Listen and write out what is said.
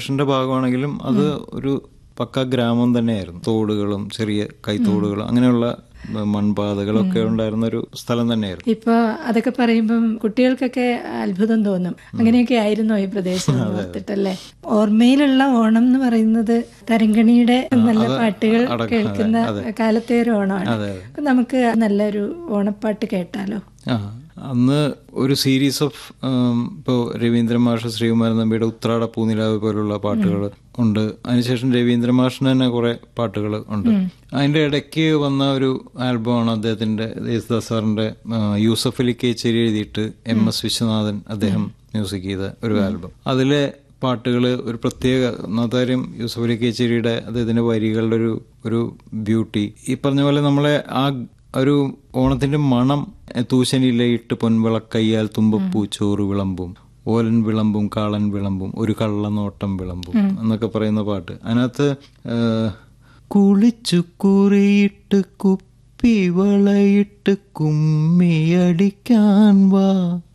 സ്റ്റേഷന്റെ ഭാഗമാണെങ്കിലും അത് ഒരു പക്ക ഗ്രാമം തന്നെയായിരുന്നു തോടുകളും ചെറിയ കൈത്തോടുകളും അങ്ങനെയുള്ള മൺപാതകളൊക്കെ ഉണ്ടായിരുന്ന ഒരു സ്ഥലം തന്നെയായിരുന്നു ഇപ്പൊ അതൊക്കെ പറയുമ്പം കുട്ടികൾക്കൊക്കെ അത്ഭുതം തോന്നും അങ്ങനെയൊക്കെ ആയിരുന്നോ ഈ പ്രദേശം എന്ന് ഓർത്തിട്ടല്ലേ ഓർമ്മയിലുള്ള ഓണം എന്ന് പറയുന്നത് തരങ്കണിയുടെ നല്ല പാട്ടുകൾ കേൾക്കുന്ന കാലത്തെ ഒരു ഓണമാണ് അപ്പൊ നമുക്ക് നല്ലൊരു ഓണപ്പാട്ട് കേട്ടാലോ ആ അന്ന് ഒരു സീരീസ് ഓഫ് ഇപ്പോൾ രവീന്ദ്ര മാഷ് ശ്രീകുമാരൻ നമ്പിയുടെ ഉത്രാട പൂനിലാവ് പോലുള്ള പാട്ടുകൾ ഉണ്ട് അതിനുശേഷം രവീന്ദ്ര മാഷിന് തന്നെ കുറെ പാട്ടുകൾ ഉണ്ട് അതിന്റെ ഇടയ്ക്ക് വന്ന ഒരു ആൽബമാണ് അദ്ദേഹത്തിന്റെ യേശുദാസ് സാറിന്റെ യൂസഫ് അലി കേച്ചേരി എഴുതിയിട്ട് എം എസ് വിശ്വനാഥൻ അദ്ദേഹം മ്യൂസിക് ചെയ്ത ഒരു ആൽബം അതിലെ പാട്ടുകൾ ഒരു പ്രത്യേക ഒന്നാമതാര്യം യൂസഫ് അലി കേച്ചേരിയുടെ അദ്ദേഹത്തിന്റെ വരികളുടെ ഒരു ഒരു ബ്യൂട്ടി ഈ പറഞ്ഞ പോലെ നമ്മളെ ആ ഒരു ഓണത്തിന്റെ മണം തൂശനിലയിട്ട് പൊൻവിളക്കയ്യാൽ തുമ്പപ്പൂ ചോറ് വിളമ്പും ഓലൻ വിളമ്പും കാളൻ വിളമ്പും ഒരു കള്ളനോട്ടം വിളമ്പും എന്നൊക്കെ പറയുന്ന പാട്ട് അതിനകത്ത് കുളിച്ചു കുറിയിട്ട് കുപ്പി വളയിട്ട് കുമ്മിയടിക്കാൻ വാ